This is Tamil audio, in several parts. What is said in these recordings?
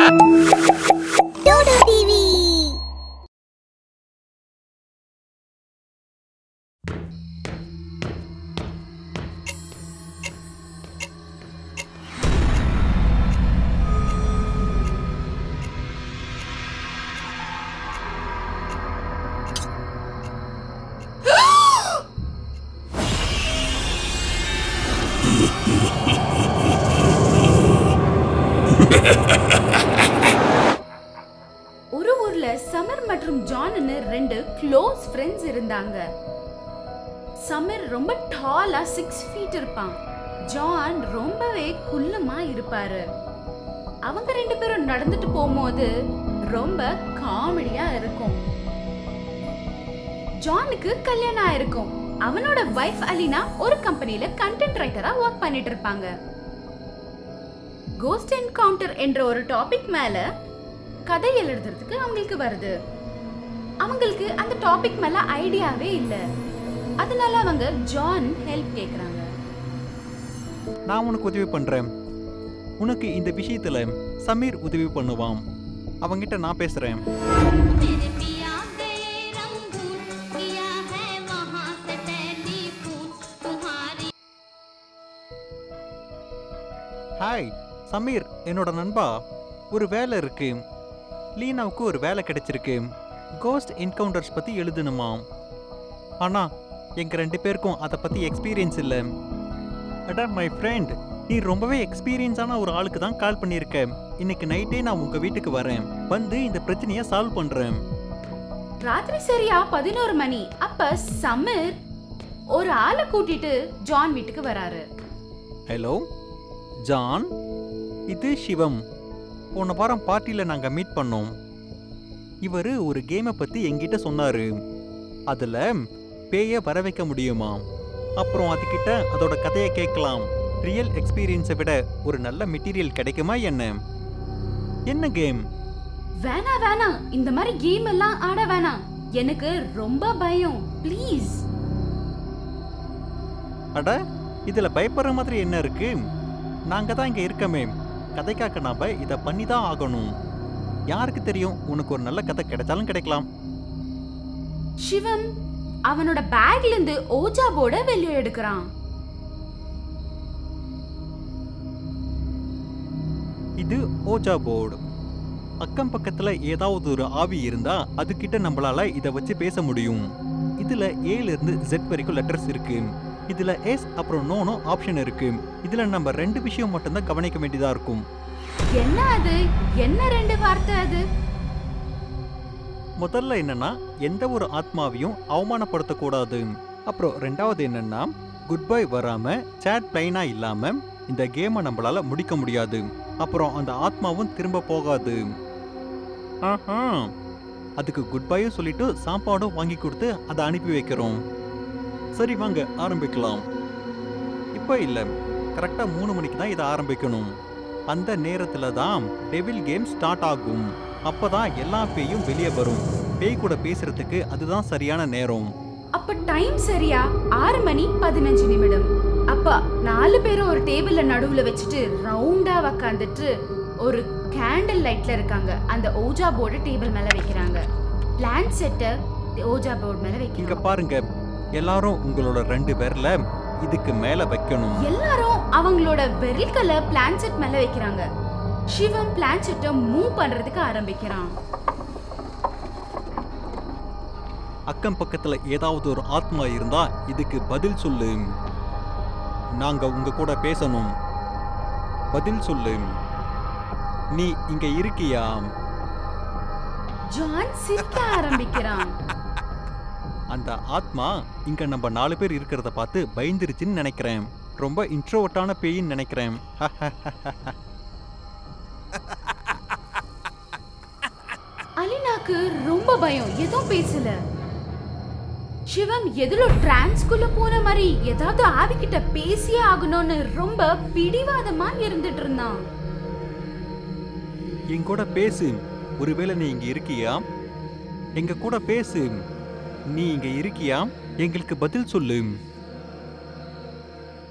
டோடோ டிவி ஒரு ஊர்ல சமர் மற்றும் ஜான்னு ரெண்டு க்ளோஸ் ஃப்ரெண்ட்ஸ் இருந்தாங்க சமர் ரொம்ப டாலா சிக்ஸ் ஃபீட் இருப்பான் ஜான் ரொம்பவே குள்ளமா இருப்பாரு அவங்க ரெண்டு பேரும் நடந்துட்டு போகும்போது ரொம்ப காமெடியா இருக்கும் ஜானுக்கு கல்யாணம் ஆயிருக்கும் அவனோட வைஃப் அலினா ஒரு கம்பெனில கண்டென்ட் ரைட்டரா ஒர்க் பண்ணிட்டு இருப்பாங்க கோஸ்ட் என்கவுண்டர் என்ற ஒரு டாபிக் மேல கதை எழுதுறதுக்கு அவங்களுக்கு வருது அவங்களுக்கு அந்த டாபிக் மேல ஐடியாவே இல்ல அதனால அவங்க ஜான் ஹெல்ப் கேக்குறாங்க நான் உனக்கு உதவி பண்றேன் உனக்கு இந்த விஷயத்துல சமீர் உதவி பண்ணுவான் அவங்கிட்ட நான் பேசுறேன் मेरे पिया गए रंगून किया है वहाँ से टेलीफोन तुम्हारी ஹாய் சமீர் என்னோட நண்பா ஒரு வேலை இருக்கு லீனாவுக்கு ஒரு வேலை கிடைச்சிருக்கு கோஸ்ட் என்கவுண்டர்ஸ் பத்தி எழுதணுமா ஆனா எங்க ரெண்டு பேருக்கும் அதை பத்தி எக்ஸ்பீரியன்ஸ் இல்லை அடா மை ஃப்ரெண்ட் நீ ரொம்பவே எக்ஸ்பீரியன்ஸான ஒரு ஆளுக்கு தான் கால் பண்ணியிருக்க இன்னைக்கு நைட்டே நான் உங்க வீட்டுக்கு வரேன் வந்து இந்த பிரச்சனையை சால்வ் பண்றேன் ராத்திரி சரியா பதினோரு மணி அப்ப சமீர் ஒரு ஆளை கூட்டிட்டு ஜான் வீட்டுக்கு வராரு ஹலோ ஜான் இது சிவம் போன வாரம் பார்ட்டியில் நாங்கள் மீட் பண்ணோம் இவர் ஒரு கேமை பற்றி எங்கிட்ட சொன்னார் அதில் பேயை வர வைக்க முடியுமா அப்புறம் அதுக்கிட்ட அதோட கதையை கேட்கலாம் ரியல் எக்ஸ்பீரியன்ஸை விட ஒரு நல்ல மெட்டீரியல் கிடைக்குமா என்ன என்ன கேம் வேணா வேணாம் இந்த மாதிரி கேம் எல்லாம் ஆட வேணாம் எனக்கு ரொம்ப பயம் ப்ளீஸ் அட இதில் பயப்படுற மாதிரி என்ன இருக்கு நாங்கள் தான் இங்கே இருக்கமே கதைக்காக்க நாம இதை பண்ணி தான் ஆகணும் யாருக்கு தெரியும் உனக்கு ஒரு நல்ல கதை கிடைச்சாலும் கிடைக்கலாம் சிவம் அவனோட பேக்ல இருந்து ஓஜா போர்ட வெளியே எடுக்கிறான் இது ஓஜா போர்டு அக்கம் பக்கத்துல ஏதாவது ஒரு ஆவி இருந்தா அதுகிட்ட நம்மளால இத வச்சு பேச முடியும் இதுல ஏல இருந்து ஜெட் வரைக்கும் லெட்டர்ஸ் இருக்கு இதுல எஸ் அப்புறம் நோனோ ஆப்ஷன் இருக்கு இதுல நம்ம ரெண்டு விஷயம் மட்டும்தான் கவனிக்க வேண்டியதா இருக்கும் என்ன அது என்ன ரெண்டு வார்த்தை அது முதல்ல என்னன்னா எந்த ஒரு ஆத்மாவையும் அவமானப்படுத்தக்கூடாது அப்புறம் ரெண்டாவது என்னன்னா குட் பை வராம சேட் பிளைனா இல்லாம இந்த கேமை நம்மளால முடிக்க முடியாது அப்புறம் அந்த ஆத்மாவும் திரும்ப போகாது ஆஹா அதுக்கு குட் பையும் சொல்லிட்டு சாப்பாடும் வாங்கி கொடுத்து அதை அனுப்பி வைக்கிறோம் சரி வாங்க ஆரம்பிக்கலாம் இப்போ இல்லை கரெக்டாக மூணு மணிக்கு தான் இதை ஆரம்பிக்கணும் அந்த நேரத்தில் தான் டெவில் கேம் ஸ்டார்ட் ஆகும் அப்பதான் எல்லா பேயும் வெளியே வரும் பேய் கூட பேசுறதுக்கு அதுதான் சரியான நேரம் அப்ப டைம் சரியா ஆறு மணி பதினஞ்சு நிமிடம் அப்ப நாலு பேரும் ஒரு டேபிள்ல நடுவுல வச்சுட்டு ரவுண்டா உக்காந்துட்டு ஒரு கேண்டில் லைட்ல இருக்காங்க அந்த ஓஜா போர்டு டேபிள் மேல வைக்கிறாங்க பிளான் செட்டை ஓஜா போர்டு மேல இங்க வைக்கிறாங்க பாருங்க எல்லாரும் உங்களோட ரெண்டு பேர்ல இதுக்கு மேல வைக்கணும் எல்லாரும் அவங்களோட விரல்களை பிளான் செட் மேல வைக்கிறாங்க சிவம் பிளான் செட்டை மூவ் பண்றதுக்கு ஆரம்பிக்கிறான் அக்கம் பக்கத்துல ஏதாவது ஒரு ஆத்மா இருந்தா இதுக்கு பதில் சொல்லு நாங்க உங்க கூட பேசணும் பதில் சொல்லு நீ இங்க இருக்கியா ஜான் சிரிக்க ஆரம்பிக்கிறான் அந்த ஆத்மா இங்க நம்ம நாலு பேர் இருக்கிறத பார்த்து பயந்துருச்சுன்னு நினைக்கிறேன் ரொம்ப இன்ட்ரோவர்ட்டான பேயின்னு நினைக்கிறேன் அலினாக்கு ரொம்ப பயம் எதுவும் பேசல சிவம் எதுல டிரான்ஸ்குள்ள போன மாதிரி ஏதாவது ஆவிக்கிட்ட பேசியே ஆகணும்னு ரொம்ப பிடிவாதமா இருந்துட்டு இருந்தான் என் கூட பேசு ஒருவேளை நீ இங்க இருக்கியா எங்க கூட பேசு நீ இங்க இருக்கியா எங்களுக்கு பதில் சொல்லு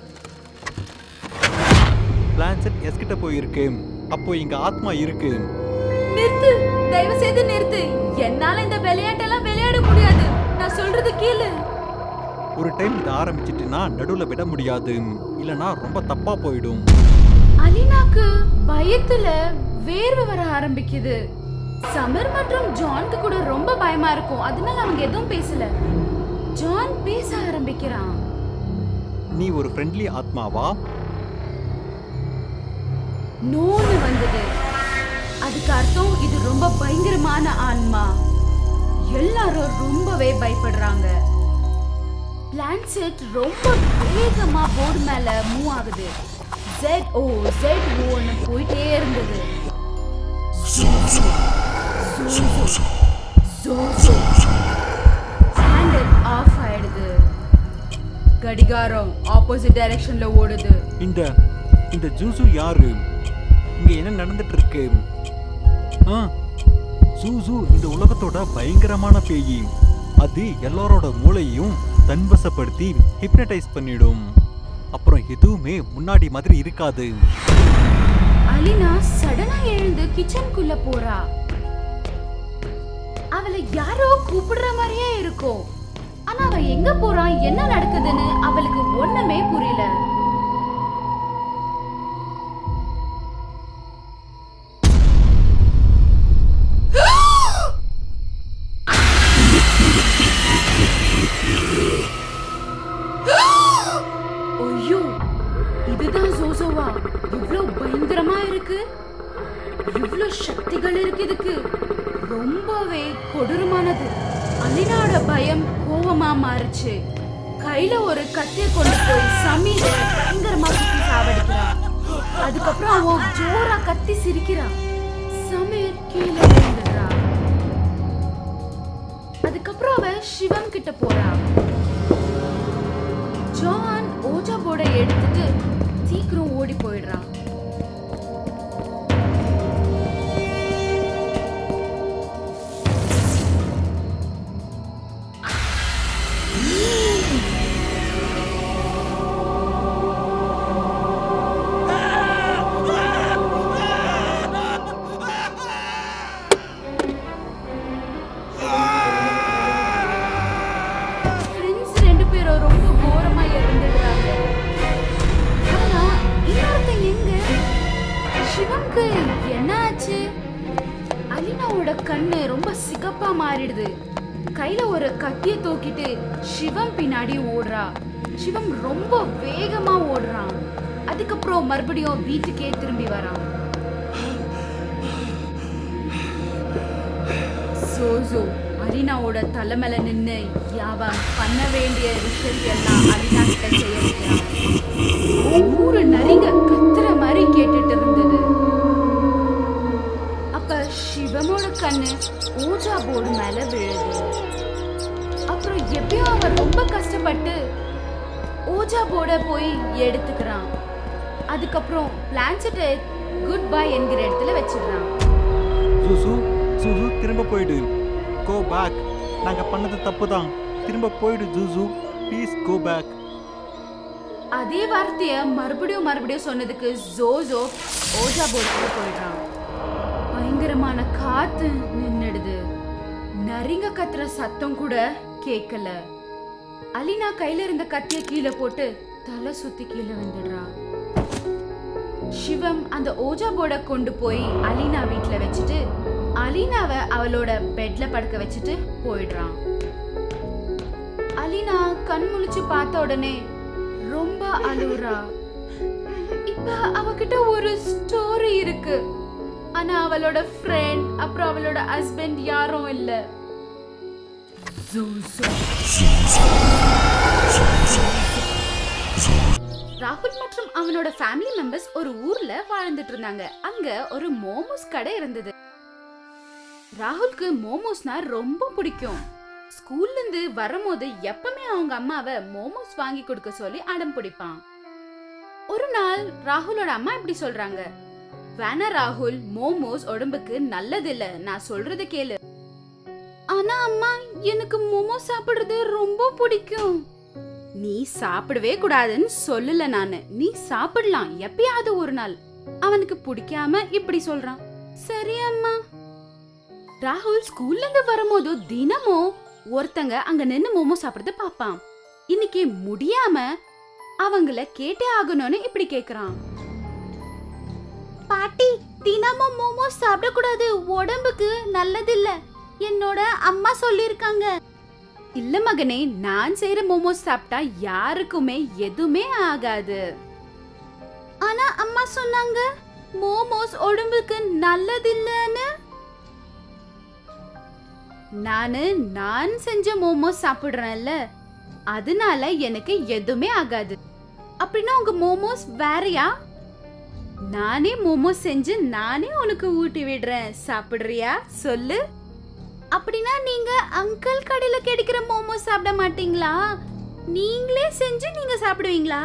பிளான்செட் எஸ் கிட்ட போயிருக்கு அப்போ இங்க ஆத்மா இருக்கு நிறுத்து தயவு செய்து நிறுத்து என்னால இந்த விளையாட்டெல்லாம் விளையாட முடியாது நான் சொல்றது கேளு ஒரு டைம் இதை ஆரம்பிச்சிட்டுனா நடுவில் விட முடியாது இல்லனா ரொம்ப தப்பா போயிடும் அலினாக்கு பயத்துல வேர்வை வர ஆரம்பிக்குது சமர் மற்றும் ஜான்க்கு கூட ரொம்ப பயமா இருக்கும் அதனால அவங்க எதுவும் பேசல ஜான் பேச ஆரம்பிக்கிறான் நீ ஒரு ஃப்ரெண்ட்லி ஆத்மாவா நோன்னு வந்தது அதுக்கு அர்த்தம் இது ரொம்ப பயங்கரமான ஆன்மா எல்லாரும் ரொம்பவே பயப்படுறாங்க பிளான்செட் ரொம்ப வேகமா போர்டு மேல மூவ் ஆகுது ஜெட் ஓ ஜெட் ஓன்னு போயிட்டே இருந்தது ஹேண்டில் ஆஃப் ஆயிடுது கடிகாரம் ஆப்போசிட் டைரக்ஷன்ல ஓடுது இந்த இந்த ஜூசு யாரு இங்க என்ன நடந்துட்டு இருக்கு ஆ ஜூசு இந்த உலகத்தோட பயங்கரமான பேயி அது எல்லாரோட மூளையையும் தன்வசப்படுத்தி ஹிப்னடைஸ் பண்ணிடும் அப்புறம் எதுவுமே முன்னாடி மாதிரி இருக்காது அலினா சடனா எழுந்து கிச்சனுக்குள்ள போறா அவளை யாரோ கூப்பிடுற மாதிரியே இருக்கும் ஆனா அவ எங்க போறா என்ன நடக்குதுன்னு அவளுக்கு ஒண்ணுமே புரியல ஐயோ இதுதான் ஜோசோவா இவ்ளோ பயங்கரமா இருக்கு இவ்ளோ சக்திகள் இருக்கு இதுக்கு ரொம்பவே கொடூரமானது அலினாவோட பயம் கோவமா மாறுச்சு கையில ஒரு கத்திய கொண்டு போய் சமீர பயங்கரமா சுத்தி சாவடிக்கிறான் அதுக்கப்புறம் அவன் ஜோரா கத்தி சிரிக்கிறான் சமீர் கீழே விழுந்துடுறான் அதுக்கப்புறம் அவ சிவம் கிட்ட போறான் ஜான் ஓஜா போர்டை எடுத்துட்டு சீக்கிரம் ஓடி போயிடுறான் ஃப்ரெண்ட்ஸ் ரெண்டு பேரும் ரொம்ப கோரமா இறந்துடுறாங்க ஆனா இன்னொருத்தன் எங்க சிவம்க்கு என்ன ஆச்சு அலினாவோட கண்ணு ரொம்ப சிகப்பா மாறிடுது கையில ஒரு கத்திய தூக்கிட்டு சிவம் பின்னாடி ஓடுறா சிவம் ரொம்ப வேகமா ஓடுறான் அதுக்கப்புறம் மறுபடியும் வீட்டுக்கே திரும்பி வரான் சோசோ அலினாவோட தலை மேல நின்னு அவன் பண்ண வேண்டிய விஷயம் எல்லாம் அலினா கிட்ட செய்ய வைக்கிறான் ஊரு நரிங்க கத்துற மாதிரி கேட்டுட்டு இருந்தது அப்ப சிவமோட கண்ணு ஊஜா போர்டு மேல விழுது அப்புறம் எப்படியும் அவன் ரொம்ப கஷ்டப்பட்டு ஓஜா போர்ட போய் எடுத்துக்கிறான் அதுக்கப்புறம் பிளான்செட்டை குட் பை என்கிற இடத்துல வச்சிடுறான் ஜூசு ஜூசு திரும்ப போயிடு கோ பேக் நாங்க பண்ணது தப்பு தான் திரும்ப போயிடு ஜூசு ப்ளீஸ் கோ பேக் அதே வார்த்தைய மறுபடியும் மறுபடியும் சொன்னதுக்கு ஜோசோ ஓஜா போர்டுக்கு போயிடுறான் பயங்கரமான காத்து நின்னுடுது நரிங்க கத்துற சத்தம் கூட கேட்கல அலினா கையில இருந்த கத்திய கீழே போட்டு தலை சுத்தி கீழே விழுந்துடுறா சிவம் அந்த ஓஜா போர்டை கொண்டு போய் அலினா வீட்ல வச்சுட்டு அலினாவை அவளோட பெட்ல படுக்க வச்சுட்டு போயிடுறான் அலினா கண் முழிச்சு பார்த்த உடனே ரொம்ப அழுவுறா இப்ப அவகிட்ட ஒரு ஸ்டோரி இருக்கு ஆனா அவளோட ஃப்ரெண்ட் அப்புறம் அவளோட ஹஸ்பண்ட் யாரும் இல்ல ஜூசோ. ராகுல் மற்றும் அவனோட ஃபேமிலி மெம்பர்ஸ் ஒரு ஊர்ல வாழ்ந்துட்டு இருந்தாங்க அங்க ஒரு மோமோஸ் கடை இருந்தது ராகுலுக்கு மோமோஸ்னா ரொம்ப பிடிக்கும் ஸ்கூல்ல இருந்து வரும்போது எப்பவுமே அவங்க அம்மாவை மோமோஸ் வாங்கி கொடுக்க சொல்லி அடம் பிடிப்பான் ஒரு நாள் ராகுலோட அம்மா இப்படி சொல்றாங்க வேணா ராகுல் மோமோஸ் உடம்புக்கு நல்லதில்ல நான் சொல்றது கேளு ஆனா அம்மா எனக்கு மோமோஸ் சாப்பிடுறது ரொம்ப பிடிக்கும் நீ சாப்பிடவே கூடாதுன்னு சொல்லல நானு நீ சாப்பிடலாம் எப்பயாவது ஒரு நாள் அவனுக்கு பிடிக்காம இப்படி சொல்றான் சரி அம்மா ராகுல் ஸ்கூல்ல இருந்து வரும்போது தினமும் ஒருத்தங்க அங்க நின்னு மோமோ சாப்பிடுறத பாப்பான் இன்னைக்கு முடியாம அவங்கள கேட்டே ஆகணும்னு இப்படி கேக்குறான் பாட்டி தினமும் மோமோ சாப்பிடக்கூடாது உடம்புக்கு நல்லதில்ல என்னோட அம்மா சொல்லிருக்காங்க இல்ல மகனே நான் செய்யற மோமோஸ் சாப்பிட்டா யாருக்குமே எதுவுமே ஆகாது ஆனா அம்மா சொன்னாங்க மோமோஸ் உடம்புக்கு நல்லதில்லன்னு நானு நான் செஞ்ச மோமோஸ் சாப்பிடுறேன்ல அதனால எனக்கு எதுவுமே ஆகாது அப்படின்னா உங்க மோமோஸ் வேறயா நானே மோமோஸ் செஞ்சு நானே உனக்கு ஊட்டி விடுறேன் சாப்பிடுறியா சொல்லு அப்படின்னா நீங்க அங்கிள் கடையில கிடைக்கிற மோமோஸ் சாப்பிட மாட்டீங்களா நீங்களே செஞ்சு நீங்க சாப்பிடுவீங்களா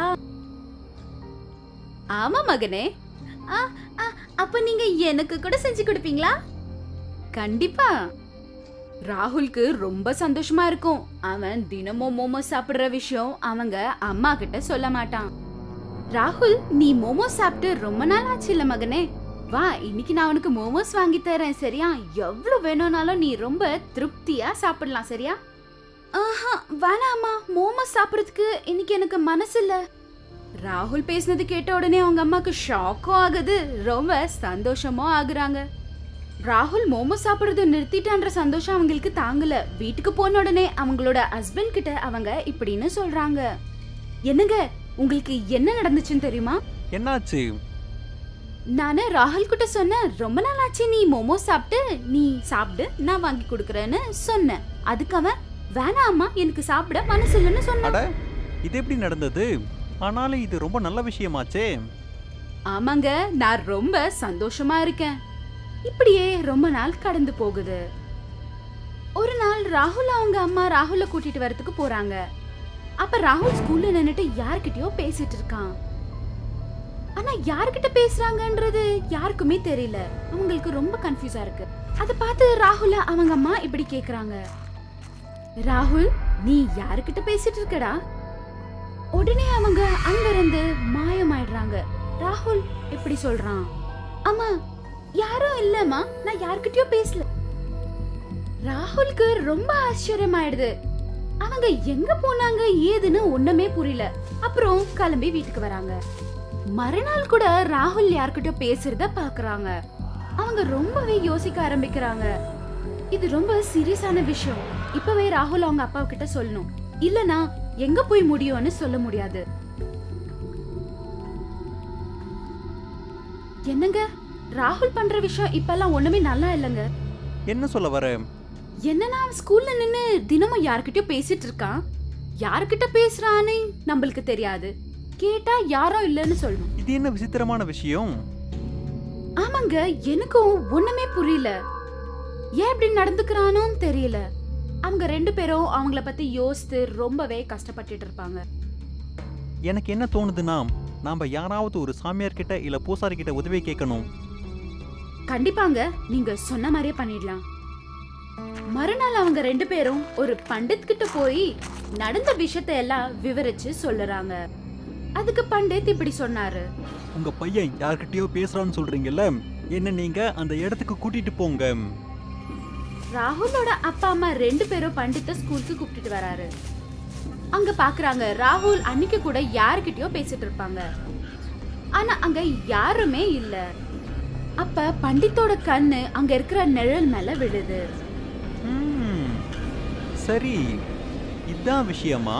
ஆமா மகனே ஆ, ஆ, அப்ப நீங்க எனக்கு கூட செஞ்சு கொடுப்பீங்களா கண்டிப்பா ராகுலுக்கு ரொம்ப சந்தோஷமா இருக்கும் அவன் தினமும் மோமோஸ் சாப்பிடுற விஷயம் அவங்க அம்மா கிட்ட சொல்ல மாட்டான் ராகுல் நீ மோமோஸ் சாப்பிட்டு ரொம்ப நாள் ஆச்சு இல்ல மகனே வா இன்னைக்கு நான் உனக்கு மோமோஸ் வாங்கி தரேன் சரியா எவ்வளவு வேணும்னாலும் நீ ரொம்ப திருப்தியா சாப்பிடலாம் சரியா ஆஹா வேணாம்மா மோமோஸ் சாப்பிடுறதுக்கு இன்னைக்கு எனக்கு மனசு இல்ல ராகுல் பேசினது கேட்ட உடனே அவங்க அம்மாக்கு ஷாக்கும் ஆகுது ரொம்ப சந்தோஷமும் ஆகுறாங்க ராகுல் மோமோ சாப்பிடுறத நிறுத்திட்டான்ற சந்தோஷம் அவங்களுக்கு தாங்கல வீட்டுக்கு போன உடனே அவங்களோட ஹஸ்பண்ட் கிட்ட அவங்க இப்படின்னு சொல்றாங்க என்னங்க உங்களுக்கு என்ன நடந்துச்சுன்னு தெரியுமா என்னாச்சு நானு ராகுல் கிட்ட சொன்னேன் ரொம்ப நாள் ஆச்சு நீ மோமோ சாப்பிட்டு நீ சாப்பிடு நான் வாங்கி கொடுக்கறேன்னு சொன்னேன் அதுக்கு அவன் வேணாம்மா எனக்கு சாப்பிட மனசு இல்லைன்னு சொன்னான் அட இது எப்படி நடந்தது ஆனாலும் இது ரொம்ப நல்ல விஷயமாச்சே ஆமாங்க நான் ரொம்ப சந்தோஷமா இருக்கேன் இப்படியே ரொம்ப நாள் கடந்து போகுது ஒரு நாள் ராகுல் அவங்க அம்மா ராகுல கூட்டிட்டு வரதுக்கு போறாங்க அப்ப ராகுல் ஸ்கூல்ல நின்னுட்டு யார்கிட்டயோ பேசிட்டு இருக்கான் ஆனா யார்கிட்ட பேசுறாங்கன்றது யாருக்குமே தெரியல அவங்களுக்கு ரொம்ப கன்ஃபியூஸா இருக்கு அத பார்த்து ராகுல அவங்க அம்மா இப்படி கேக்குறாங்க ராகுல் நீ யார்கிட்ட பேசிட்டு இருக்கடா உடனே அவங்க அங்க இருந்து மாயமாயிடுறாங்க ராகுல் இப்படி சொல்றான் அம்மா யாரும் இல்லம்மா நான் யார்கிட்டயோ பேசல ராகுலுக்கு ரொம்ப ஆச்சரியமாயிடுது அவங்க எங்க போனாங்க ஏதுன்னு ஒண்ணுமே புரியல அப்புறம் கிளம்பி வீட்டுக்கு வராங்க மறுநாள் கூட ராகுல் யார்கிட்ட பேசுறத பாக்குறாங்க அவங்க ரொம்பவே யோசிக்க ஆரம்பிக்கிறாங்க இது ரொம்ப சீரியஸான விஷயம் இப்பவே ராகுல் அவங்க அப்பா கிட்ட சொல்லணும் இல்லனா எங்க போய் முடியும்னு சொல்ல முடியாது என்னங்க ராகுல் பண்ற விஷயம் இப்பெல்லாம் ஒண்ணுமே நல்லா இல்லைங்க என்ன சொல்ல வர என்னன்னா அவன் ஸ்கூல்ல நின்னு தினமும் யார்கிட்டயோ பேசிட்டு இருக்கான் யார்கிட்ட பேசுறான்னு நம்மளுக்கு தெரியாது கேட்டா யாரும் இல்லைன்னு சொல்லணும் இது என்ன விசித்திரமான விஷயம் ஆமாங்க எனக்கும் ஒண்ணுமே புரியல ஏன் இப்படி நடந்துக்கிறானோன்னு தெரியல அவங்க ரெண்டு பேரும் அவங்கள பத்தி யோசித்து ரொம்பவே கஷ்டப்பட்டுட்டு இருப்பாங்க எனக்கு என்ன தோணுதுன்னா நாம யாராவது ஒரு சாமியார் கிட்ட இல்ல பூசாரி கிட்ட உதவி கேட்கணும் கண்டிப்பாங்க நீங்க சொன்ன மாதிரியே பண்ணிடலாம் மறுநாள் அவங்க ரெண்டு பேரும் ஒரு பண்டித் கிட்ட போய் நடந்த விஷயத்தை எல்லாம் விவரிச்சு சொல்லுறாங்க அதுக்கு பண்டித் இப்படி சொன்னாரு உங்க பையன் யார்கிட்டயோ பேசுறான்னு சொல்றீங்கல்ல என்ன நீங்க அந்த இடத்துக்கு கூட்டிட்டு போங்க ராகுலோட அப்பா அம்மா ரெண்டு பேரும் பண்டித்த ஸ்கூலுக்கு கூப்பிட்டுட்டு வராரு அங்க பாக்குறாங்க ராகுல் அன்னைக்கு கூட யார்கிட்டயோ பேசிட்டு இருப்பாங்க ஆனா அங்க யாருமே இல்ல அப்ப பண்டித்தோட கண்ணு அங்க இருக்கிற நிழல் மேல விழுது ம், சரி இதான் விஷயமா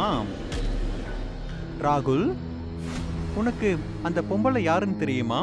ராகுல் உனக்கு அந்த பொம்பளை யாருன்னு தெரியுமா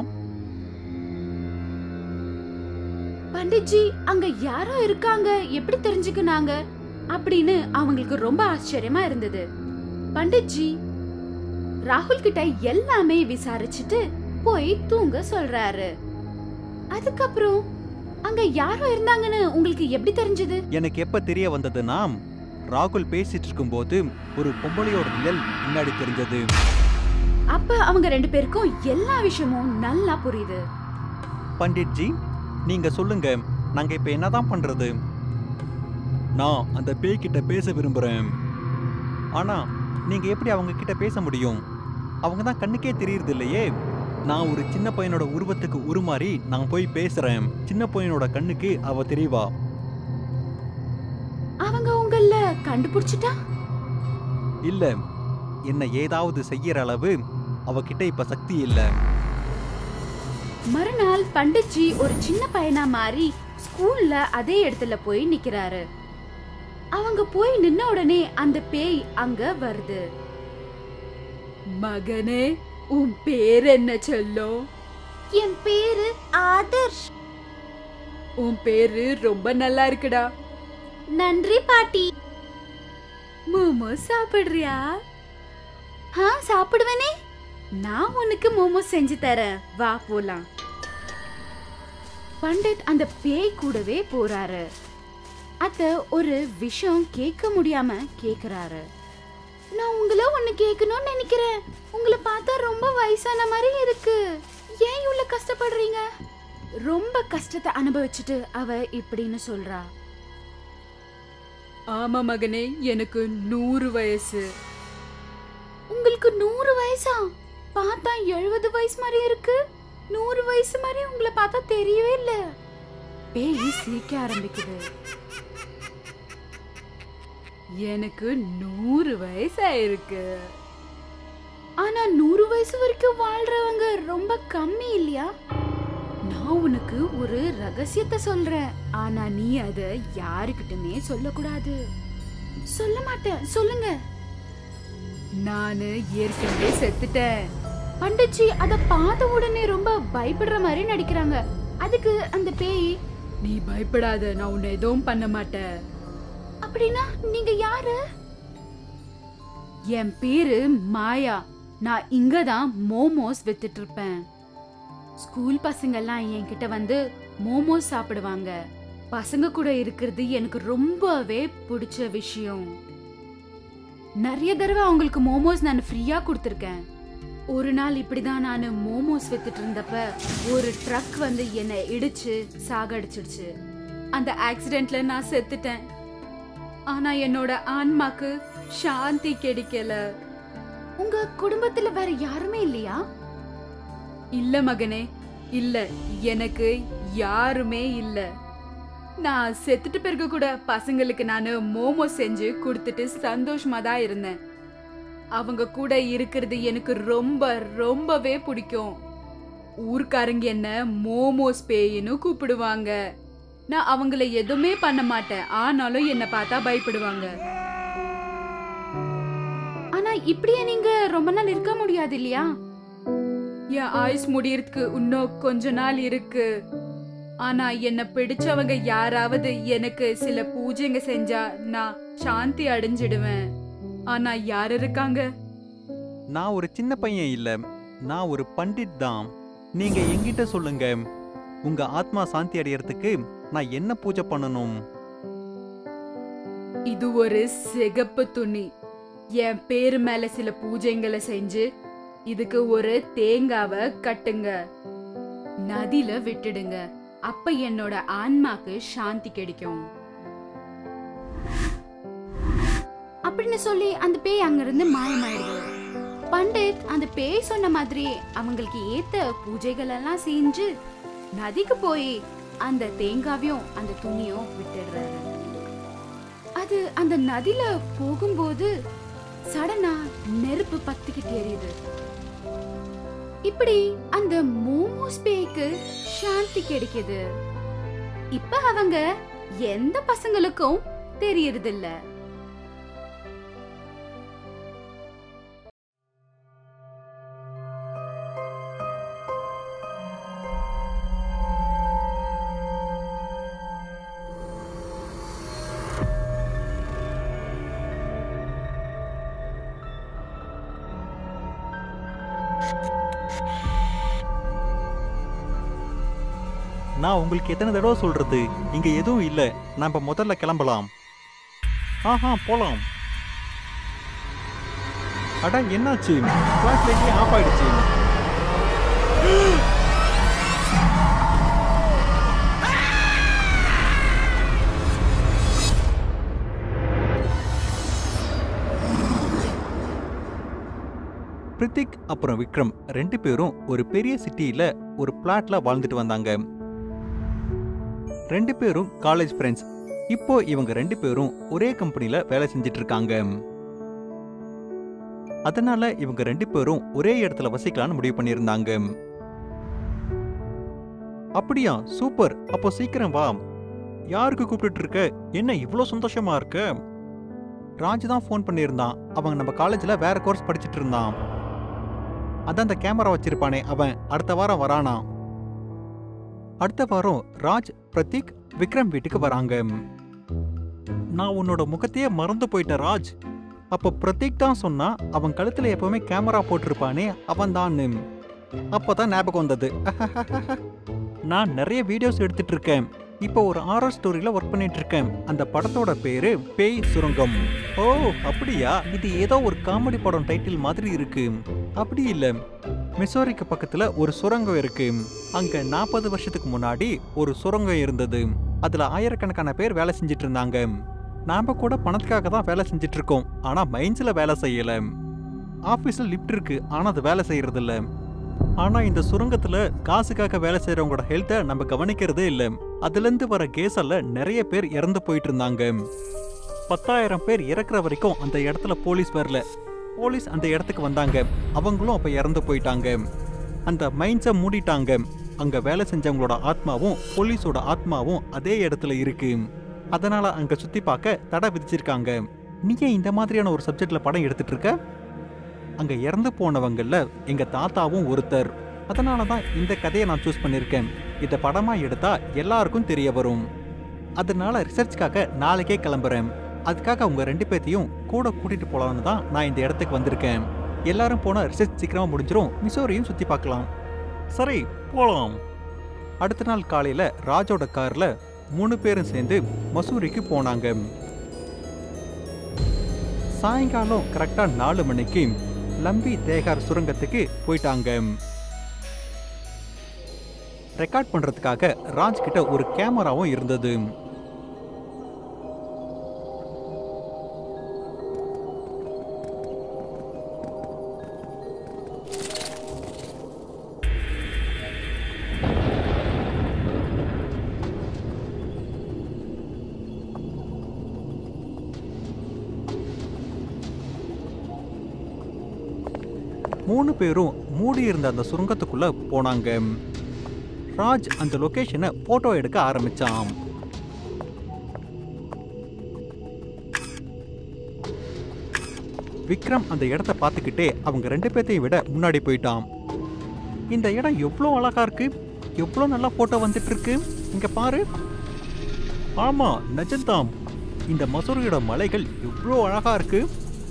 பண்டிட்ஜி அங்க யாரோ இருக்காங்க எப்படி தெரிஞ்சுக்கினாங்க அப்படின்னு அவங்களுக்கு ரொம்ப ஆச்சரியமா இருந்தது பண்டிட்ஜி ராகுல் கிட்ட எல்லாமே விசாரிச்சுட்டு போய் தூங்க சொல்றாரு அதுக்கப்புறம் அங்க யாரோ இருந்தாங்கன்னு உங்களுக்கு எப்படி தெரிஞ்சது எனக்கு எப்ப தெரிய வந்ததுன்னா ராகுல் பேசிட்டு இருக்கும்போது ஒரு பொம்பளையோட நிழல் பின்னாடி தெரிஞ்சது அப்ப அவங்க ரெண்டு பேருக்கும் எல்லா விஷயமும் நல்லா புரியுது பண்டிட்ஜி நீங்க சொல்லுங்க நாங்க இப்ப என்னதான் பண்றது நான் அந்த பேய் கிட்ட பேச விரும்புறேன் ஆனா நீங்க எப்படி அவங்க கிட்ட பேச முடியும் அவங்க தான் கண்ணுக்கே தெரியறது இல்லையே நான் ஒரு சின்ன பையனோட உருவத்துக்கு உருமாறி நான் போய் பேசுறேன் சின்ன பையனோட கண்ணுக்கு அவ தெரியவா கண்டுபிடிச்சிட்டா இல்ல என்ன ஏதாவது செய்யற அளவு அவகிட்ட இப்ப சக்தி இல்ல மறுநாள் பண்டிட்ஜி ஒரு சின்ன பையனா மாறி ஸ்கூல்ல அதே இடத்துல போய் நிக்கிறாரு அவங்க போய் நின்ன உடனே அந்த பேய் அங்க வருது மகனே உன் பேர் என்ன சொல்லும் என் பேரு ஆதர்ஷ் உன் பேரு ரொம்ப நல்லா இருக்குடா நன்றி பாட்டி மோமோ சாப்பிடுறியா ஆ சாப்பிடுவேனே நான் உனக்கு மோமோ செஞ்சு தரேன் வா போலாம் பண்டிட் அந்த பேய் கூடவே போறாரு அத ஒரு விஷயம் கேட்க முடியாம கேக்குறாரு நான் உங்களை ஒண்ணு கேட்கணும்னு நினைக்கிறேன் உங்களை பார்த்தா ரொம்ப வயசான மாதிரி இருக்கு ஏன் இவ்வளவு கஷ்டப்படுறீங்க ரொம்ப கஷ்டத்தை அனுபவிச்சுட்டு அவ இப்படின்னு சொல்றா ஆமா மகனே எனக்கு நூறு வயசு உங்களுக்கு நூறு வயசா பார்த்தா எழுபது வயசு மாதிரி இருக்கு நூறு வயசு மாதிரி உங்களை பார்த்தா தெரியவே இல்ல பேய் சிரிக்க ஆரம்பிக்குது எனக்கு நூறு வயசாயிருக்கு ஆனா நூறு வயசு வரைக்கும் வாழ்றவங்க ரொம்ப கம்மி இல்லையா நான் உனக்கு ஒரு ரகசியத்தை சொல்றேன் ஆனா நீ அத யாருக்கிட்டமே சொல்லக்கூடாது சொல்ல மாட்டேன் சொல்லுங்க நானு ஏற்கனவே செத்துட்டேன் பண்டிச்சி அத பார்த்த உடனே ரொம்ப பயப்படுற மாதிரி நடிக்கிறாங்க அதுக்கு அந்த பேய் நீ பயப்படாத நான் உன்னை எதுவும் பண்ண மாட்டேன் அப்படின்னா நீங்க யாரு என் பேரு மாயா நான் இங்க தான் மோமோஸ் வித்துட்டு இருப்பேன் ஸ்கூல் பசங்கெல்லாம் என்கிட்ட வந்து மோமோஸ் சாப்பிடுவாங்க பசங்க கூட இருக்கிறது எனக்கு ரொம்பவே பிடிச்ச விஷயம் நிறைய தடவை அவங்களுக்கு மோமோஸ் நான் ஃப்ரீயா கொடுத்துருக்கேன் ஒரு நாள் இப்படிதான் நான் மோமோஸ் வித்துட்டு இருந்தப்ப ஒரு ட்ரக் வந்து என்னை இடிச்சு சாகடிச்சிடுச்சு அந்த ஆக்சிடென்ட்ல நான் செத்துட்டேன் ஆனா என்னோட ஆன்மாக்கு சாந்தி கிடைக்கல உங்க குடும்பத்துல வேற யாருமே இல்லையா இல்ல மகனே இல்ல எனக்கு யாருமே இல்ல நான் செத்துட்டு பிறகு கூட பசங்களுக்கு நான் மோமோ செஞ்சு கொடுத்துட்டு சந்தோஷமா தான் இருந்தேன் அவங்க கூட இருக்கிறது எனக்கு ரொம்ப ரொம்பவே பிடிக்கும் ஊர்க்காரங்க என்ன மோமோஸ் பேயின்னு கூப்பிடுவாங்க நான் அவங்கள எதுவுமே பண்ண மாட்டேன் ஆனாலும் என்ன பார்த்தா பயப்படுவாங்க ஆனா இப்படியே நீங்க ரொம்ப நாள் இருக்க முடியாது இல்லையா என் ஆயுஸ் முடியறதுக்கு இன்னும் கொஞ்ச நாள் இருக்கு ஆனா என்ன பிடிச்சவங்க யாராவது எனக்கு சில பூஜைங்க செஞ்சா நான் சாந்தி அடைஞ்சிடுவேன் ஆனா யார் இருக்காங்க நான் ஒரு சின்ன பையன் இல்ல நான் ஒரு பண்டிட் தான் நீங்க என்கிட்ட சொல்லுங்க உங்க ஆத்மா சாந்தி அடையறதுக்கு நான் என்ன பூஜை பண்ணணும் இது ஒரு சிகப்பு துணி என் பேரு மேல சில பூஜைங்களை செஞ்சு இதுக்கு ஒரு தேங்காவை கட்டுங்க நதியில விட்டுடுங்க அப்ப என்னோட ஆன்மாக்கு சாந்தி கிடைக்கும் அப்படின்னு சொல்லி அந்த பேய் அங்கிருந்து மாயமாயிடுது பண்டிட் அந்த பேய் சொன்ன மாதிரி அவங்களுக்கு ஏத்த பூஜைகள் எல்லாம் செஞ்சு நதிக்கு போய் அந்த தேங்காவையும் அந்த துணியும் விட்டுடுறாரு அது அந்த நதியில போகும்போது சடனா நெருப்பு பத்திக்கிட்டு எரியுது இப்படி அந்த மோமோஸ் பேய்க்கு சாந்தி கிடைக்குது இப்ப அவங்க எந்த பசங்களுக்கும் தெரியறதில்ல நான் உங்களுக்கு எத்தனை தடவை சொல்றது இங்க எதுவும் இல்ல நம்ம முதல்ல கிளம்பலாம் ஆஹா போலாம் அட என்னாச்சு ஃபிளாஷ் லைட்டே ஆஃப் ஆயிடுச்சு பிரித்திக் அப்புறம் விக்ரம் ரெண்டு பேரும் ஒரு பெரிய சிட்டியில ஒரு பிளாட்ல வாழ்ந்துட்டு வந்தாங்க ரெண்டு பேரும் காலேஜ் ஃப்ரெண்ட்ஸ் இப்போ இவங்க ரெண்டு பேரும் ஒரே கம்பெனில வேலை செஞ்சிட்டு இருக்காங்க அதனால இவங்க ரெண்டு பேரும் ஒரே இடத்துல வசிக்கலாம்னு முடிவு பண்ணியிருந்தாங்க அப்படியா சூப்பர் அப்போ சீக்கிரம் வா யாருக்கு கூப்பிட்டு இருக்க என்ன இவ்வளோ சந்தோஷமா இருக்க ராஜ் தான் ஃபோன் பண்ணியிருந்தான் அவன் நம்ம காலேஜில் வேற கோர்ஸ் படிச்சிட்டு இருந்தான் அதான் அந்த கேமரா வச்சிருப்பானே அவன் அடுத்த வாரம் வரானா அடுத்த வாரம் ராஜ் பிரதீக் விக்ரம் வீட்டுக்கு வராங்க நான் உன்னோட முகத்தையே மறந்து போயிட்டேன் ராஜ் அப்போ பிரதீக் தான் சொன்னா அவன் கழுத்துல எப்பவுமே கேமரா போட்டிருப்பானே அவன் தான் அப்பதான் ஞாபகம் வந்தது நான் நிறைய வீடியோஸ் எடுத்துட்டு இருக்கேன் இப்போ ஒரு ஆர்ஆர் ஸ்டோரியில ஒர்க் பண்ணிட்டு இருக்கேன் அந்த படத்தோட பேரு பேய் சுரங்கம் ஓ அப்படியா இது ஏதோ ஒரு காமெடி படம் டைட்டில் மாதிரி இருக்கு அப்படி இல்ல மிசோரிக்கு பக்கத்துல ஒரு சுரங்கம் இருக்கு அங்க நாற்பது வருஷத்துக்கு முன்னாடி ஒரு சுரங்கம் இருந்தது அதுல ஆயிரக்கணக்கான பேர் வேலை செஞ்சிட்டு இருந்தாங்க நாம கூட பணத்துக்காக தான் வேலை செஞ்சிட்டு இருக்கோம் ஆனா மைன்ஸ்ல வேலை செய்யல ஆபீஸ்ல லிஃப்ட் இருக்கு ஆனா அது வேலை செய்யறது இல்ல ஆனா இந்த சுரங்கத்துல காசுக்காக வேலை செய்யறவங்களோட ஹெல்த்தை நம்ம கவனிக்கிறதே இல்ல அதுல இருந்து வர கேஸால நிறைய பேர் இறந்து போயிட்டு இருந்தாங்க பத்தாயிரம் பேர் இறக்குற வரைக்கும் அந்த இடத்துல போலீஸ் வரல போலீஸ் அந்த இடத்துக்கு வந்தாங்க அவங்களும் அப்ப இறந்து போயிட்டாங்க அந்த மைன்ஸை மூடிட்டாங்க அங்க வேலை செஞ்சவங்களோட ஆத்மாவும் போலீஸோட ஆத்மாவும் அதே இடத்துல இருக்கு அதனால அங்க சுத்தி பார்க்க தடை விதிச்சிருக்காங்க நீ ஏன் இந்த மாதிரியான ஒரு சப்ஜெக்ட்ல படம் எடுத்துட்டு இருக்க அங்க இறந்து போனவங்கல்ல எங்க தாத்தாவும் ஒருத்தர் அதனால தான் இந்த கதையை நான் சூஸ் பண்ணியிருக்கேன் இதை படமா எடுத்தா எல்லாருக்கும் தெரிய வரும் அதனால ரிசர்ச்க்காக நாளைக்கே கிளம்புறேன் அதுக்காக உங்க ரெண்டு பேத்தையும் கூட கூட்டிட்டு போலாம்னு தான் நான் இந்த இடத்துக்கு வந்திருக்கேன் எல்லாரும் போனா ரிசர்ச் சீக்கிரமா முடிஞ்சிரும் மிசோரியும் சுத்தி பார்க்கலாம் சரி போலாம் அடுத்த நாள் காலையில ராஜோட கார்ல மூணு பேரும் சேர்ந்து மசூரிக்கு போனாங்க சாயங்காலம் கரெக்டா நாலு மணிக்கு லம்பி தேகார் சுரங்கத்துக்கு போயிட்டாங்க ரெக்கார்ட் பண்றதுக்காக ராஜ் கிட்ட ஒரு கேமராவும் இருந்தது மூணு பேரும் மூடி இருந்த அந்த சுரங்கத்துக்குள்ள போனாங்க ராஜ் அந்த லொகேஷனை போட்டோ எடுக்க ஆரம்பிச்சான் விக்ரம் அந்த இடத்த பார்த்துக்கிட்டே அவங்க ரெண்டு பேர்த்தையும் விட முன்னாடி போயிட்டான் இந்த இடம் எவ்வளோ அழகா இருக்கு எவ்வளோ நல்லா போட்டோ வந்துட்டு இருக்கு இங்க பாரு ஆமா நிஜம்தான் இந்த மசூரியோட மலைகள் எவ்வளோ அழகா இருக்கு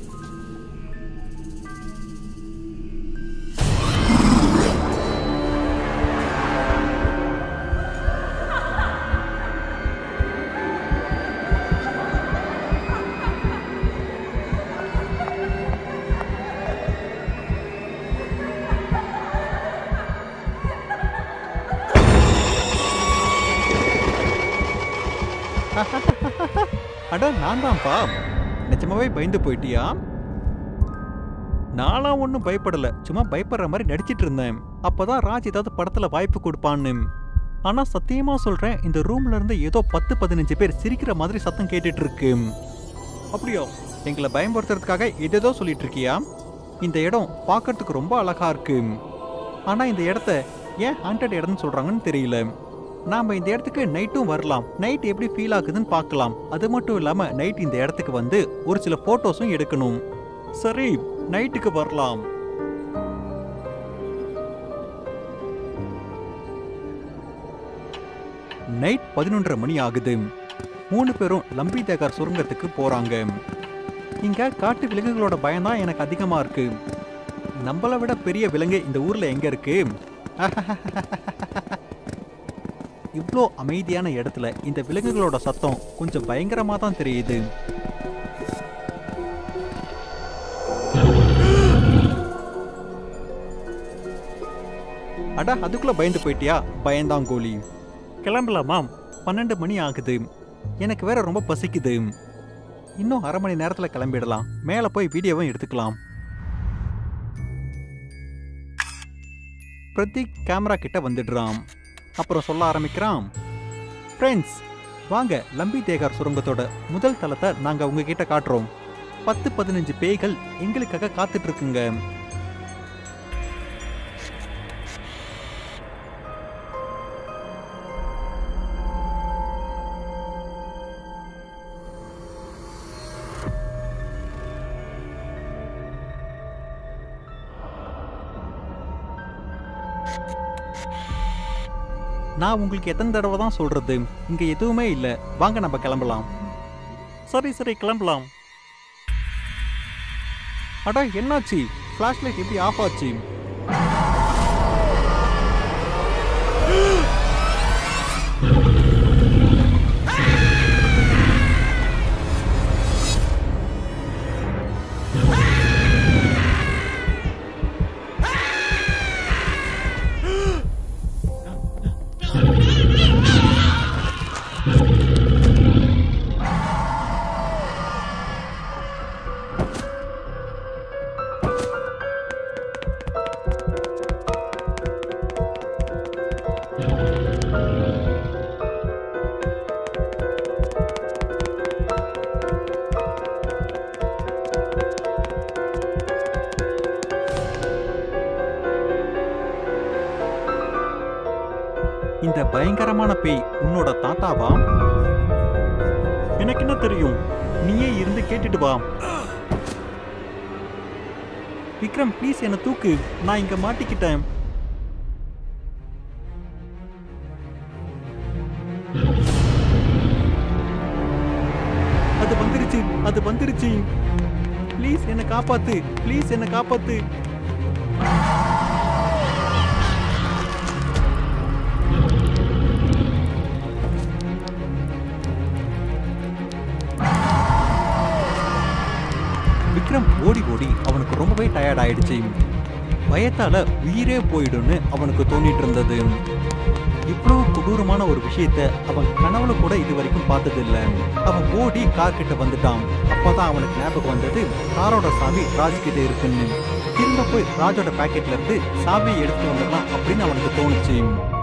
அட நான் தான்ப்பா நிஜமாவே பயந்து போயிட்டியா நான்லாம் ஒன்றும் பயப்படல சும்மா பயப்படுற மாதிரி நடிச்சிட்டு இருந்தேன் அப்பதான் ராஜ் ஏதாவது படத்துல வாய்ப்பு கொடுப்பான்னு ஆனா சத்தியமா சொல்றேன் இந்த ரூம்ல இருந்து ஏதோ பத்து பதினஞ்சு பேர் சிரிக்கிற மாதிரி சத்தம் கேட்டுட்டு இருக்கு அப்படியா எங்களை பயன்படுத்துறதுக்காக எதேதோ சொல்லிட்டு இருக்கியா இந்த இடம் பார்க்கறதுக்கு ரொம்ப அழகா இருக்கு ஆனா இந்த இடத்த ஏன் ஹாண்டட் இடம்னு சொல்றாங்கன்னு தெரியல நாம இந்த இடத்துக்கு நைட்டும் வரலாம் நைட் எப்படி ஃபீல் ஆகுதுன்னு பார்க்கலாம் அது மட்டும் இல்லாம நைட் இந்த இடத்துக்கு வந்து ஒரு சில போட்டோஸும் எடுக்கணும் சரி நைட்டுக்கு வரலாம் நைட் பதினொன்றரை மணி ஆகுது மூணு பேரும் லம்பி தேகார் சுரங்கத்துக்கு போறாங்க இங்க காட்டு விலங்குகளோட பயம்தான் எனக்கு அதிகமா இருக்கு நம்மளை விட பெரிய விலங்கு இந்த ஊர்ல எங்க இருக்கு இவ்வளோ அமைதியான இடத்துல இந்த விலங்குகளோட சத்தம் கொஞ்சம் பயங்கரமா தான் தெரியுது அட அதுக்குள்ள பயந்து போயிட்டியா பயந்தாங்கோலி கிளம்பலாமா பன்னெண்டு மணி ஆகுது எனக்கு வேற ரொம்ப பசிக்குது இன்னும் அரை மணி நேரத்துல கிளம்பிடலாம் மேலே போய் வீடியோவும் எடுத்துக்கலாம் பிரதீக் கேமரா கிட்ட வந்துடுறான் அப்புறம் சொல்ல ஆரம்பிக்கிறான் ஃப்ரெண்ட்ஸ் வாங்க லம்பி தேகார் சுரங்கத்தோட முதல் தளத்தை நாங்க உங்ககிட்ட காட்டுறோம் பத்து பதினஞ்சு பேய்கள் எங்களுக்காக காத்துட்டு இருக்குங்க நான் உங்களுக்கு எத்தனை தடவை தான் சொல்றது இங்க எதுவுமே இல்ல வாங்க நம்ம கிளம்பலாம் சரி சரி கிளம்பலாம் அடா என்னாச்சு ஃபிளாஷ் லைட் எப்படி ஆஃப் ஆச்சு இந்த பயங்கரமான பேய் உன்னோட தாத்தாவா எனக்கு என்ன தெரியும் நீயே இருந்து கேட்டுட்டு வா விக்ரம் ப்ளீஸ் என்ன தூக்கு நான் இங்க மாட்டிக்கிட்டேன் அது வந்துருச்சு அது வந்துருச்சு ப்ளீஸ் என்ன காப்பாத்து ப்ளீஸ் என்ன காப்பாத்து விக்ரம் ஓடி ஓடி அவனுக்கு ரொம்பவே டயர்ட் ஆயிடுச்சு பயத்தால உயிரே போயிடும்னு அவனுக்கு தோணிட்டு இருந்தது இவ்வளவு கொடூரமான ஒரு விஷயத்த அவன் கனவுல கூட இது வரைக்கும் பார்த்ததில்ல அவன் ஓடி கார் கிட்ட வந்துட்டான் அப்பதான் அவனுக்கு ஞாபகம் வந்தது காரோட சாவி ராஜ் கிட்ட இருக்குன்னு திரும்ப போய் ராஜோட பாக்கெட்ல இருந்து சாவியை எடுத்து வந்துடலாம் அப்படின்னு அவனுக்கு தோணுச்சு